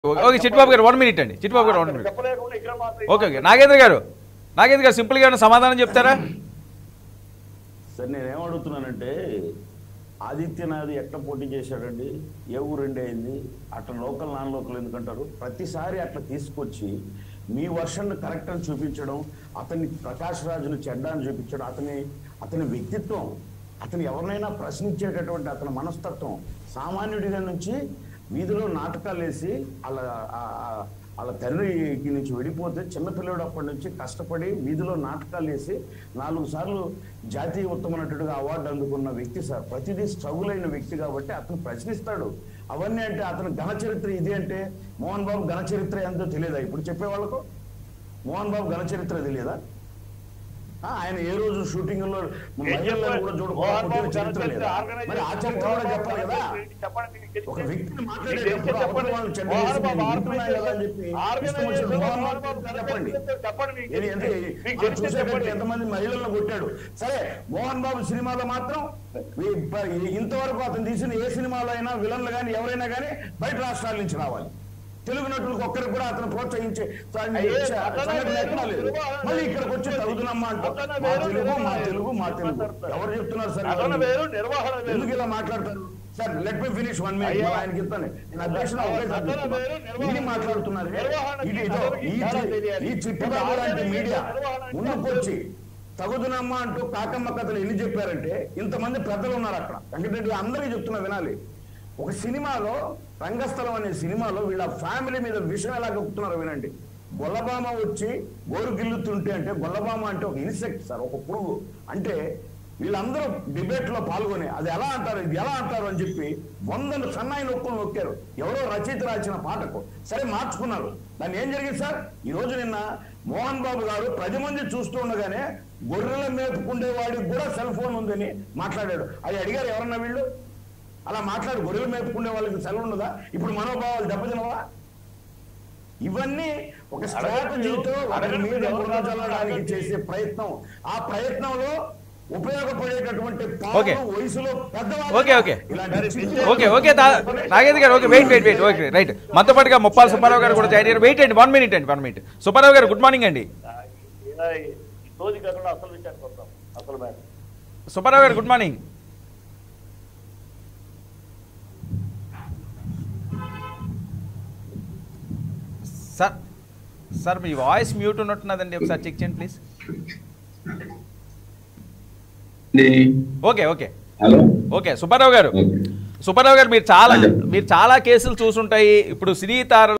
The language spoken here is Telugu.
ఓకే ఓకే చిట్టుబాబు గారు వన్ మినిట్ అండి చిట్టుబాబు గారు వన్ మినిట్ చెప్పలేకుండా ఇక్కడ మాత్రం ఓకే ఓకే నాగేంద్ర గారు నాగేంద్ర గారు సింపుల్గా ఏమైనా సమాధానం చెప్తారా సరే నేనేం అడుగుతున్నానంటే ఆదిత్యనాథ్ ఎట్లా పోటీ చేశాడండి ఏ ఊరండి అయింది అట్లా లోకల్ నాన్ లోకల్ ఎందుకంటారు ప్రతిసారి అట్లా తీసుకొచ్చి మీ వర్షన్ కరెక్ట్ అని చూపించడం అతని ప్రకాష్ రాజును చెడ్డ అని చూపించడం అతని అతని వ్యక్తిత్వం అతను ఎవరినైనా ప్రశ్నించేటటువంటి అతని మనస్తత్వం సామాన్యుడిగా నుంచి వీధిలో నాటకాలు వేసి అలా ఆ- ఆ- వాళ్ళ తండ్రికి నుంచి వెళ్ళిపోతే చిన్నపిల్లడు అప్పటి నుంచి కష్టపడి వీధిలో నాటకాలు వేసి నాలుగు సార్లు జాతీయ ఉత్తమ నటుడిగా అవార్డు అందుకున్న వ్యక్తి సార్ ప్రతిదీ స్ట్రగుల్ అయిన వ్యక్తి కాబట్టి అతను ప్రశ్నిస్తాడు అవన్నీ అంటే అతను ఘన చరిత్ర ఇది అంటే మోహన్ బాబు ఘన చరిత్ర ఎంతో తెలియదా ఇప్పుడు చెప్పే వాళ్ళకు మోహన్ బాబు ఘన చరిత్ర తెలియదా ఆ, ఆయన ఏ రోజు షూటింగ్ లో మహిళలను కూడా మోహన్ బాబు చూడకుండా చరిత్ర లేదా మరి ఆ చరిత్ర కూడా చెప్పాలి కదా ఒక వ్యక్తిని మాట్లాడేటప్పుడు అవతల వాళ్ళు చెడ్డ చేసి మేము వింటున్నాం కదా అని చెప్పి ఇష్టం వచ్చిన మోహన్ బాబు చెప్పండి ఇది ఎంత మనం చూసేటట్టు ఎంతమంది మహిళలను కొట్టాడు సరే మోహన్ బాబు సినిమాలో మాత్రం ఈ ప- ఇంతవరకు అతను తీసిన ఏ సినిమాలో అయినా విలన్లు కానీ ఎవరైనా కానీ బయట రాష్ట్రాల నుంచి రావాలి తెలుగు నటులకు ఒక్కరికి కూడా అతను ప్రోత్సహించే సంఘటన అయ్యే, అతనే ఎక్కడా లేదు తెలుగు మళ్ళీ ఇక్కడికి వచ్చి తగుదునమ్మా అంటూ అతనే మా వేరు, తెలుగు మా నిర్వహణ తెలుగు మా తెలుగు మాట్లాడతారు. ఎవరు చెప్తున్నారు సార్ అతను ఇవన్నీ? వేరు నిర్వహణ వేరు ఎందుకు ఇలా మాట్లాడతారు sir let me finish one minute అయ్యా. ఆయనకి ఇస్తాను నేను అధ్యక్షుడు ఒకే సార్ అతను చెప్తున్నా. వేరు, నిర్వహణ ఇది మాట్లాడుతున్నారు నిర్వహణ ఇది ఇదో ఈ చాలా చి- తెలియాలి. ఈ చిట్టిబాబు లాంటి మీడియా నిర్వహణ అంటే ముందుకొచ్చి తగుదునమ్మా అంటూ కాకమ్మ కథలు ఎన్ని చెప్పారంటే ఇంతమంది పెద్దలు ఉన్నారు అక్కడ వెంకటరెడ్డి అందరికీ చెప్తున్నా వినాలి ఒక సినిమాలో రంగస్థలం అనే సినిమాలో వీళ్ళ ఫ్యామిలీ మీద విషయం ఎలా కప్పుతున్నారో వినండి గొల్లబామ వచ్చి గోరు గిల్లుతుంటే అంటే గొల్లబామ అంటే ఒక ఇన్సెక్ట్ సార్ ఒక పురుగు అంటే వీళ్ళందరూ డిబేట్ లో పాల్గొని అది ఎలా అంటారు ఇది ఎలా అంటారు అని చెప్పి వందలు సన్నాయి నొక్కులు నొక్కారు ఎవరో రచయిత రాసిన పాటకు సరే మార్చుకున్నారు దాన్ని ఏం జరిగింది సార్ ఈ రోజు నిన్న మోహన్ బాబు గారు పది మంది చూస్తూ ఉండగానే గొర్రెల మేపుకుండే వాడికి కూడా సెల్ ఫోన్ ఉందని మాట్లాడాడు అది అడిగారు ఎవరన్నా వీళ్ళు అలా మాట్లాడు గొర్రెలు మేపుకునే వాళ్ళకి సెలవు ఉండదా ఇప్పుడు మనోభావాలు దెబ్బతినవా ఇవన్నీ ఒక స్ట్రాటజీతో ఒకరి మీద బురద చల్లడానికి చేసే ప్రయత్నం ఆ ప్రయత్నంలో ఉపయోగపడేటటువంటి ఓకే. పాలు వయసులో పెద్దవాళ్ళు ఓకే, ఓకే. ఇలాంటి చిన్న- ఓకే ఓకే తా- Nagendra garu okay wait wait wait okay right మనతో పాటుగా ముప్పాల సుబ్బారావు గారు కూడా జాయిన్ అయ్యారు వెయిట్ అండి వన్ మినిట్ అండి one minute Subbarao garu good morning అండి రోజు కాకుండా అసలు విషయానికి వస్తాం అసలు madam Subbarao garu good morning sir sir మీ వాయిస్ మ్యూట్ ఉన్నట్టున్నదండి ఒకసారి చెక్ చేయండి please okay okay hello okay Subbarao garu okay Subbarao గారు మీరు చాలా అదే. మీరు చాలా కేసులు చూసుంటాయి ఇప్పుడు సినీ తార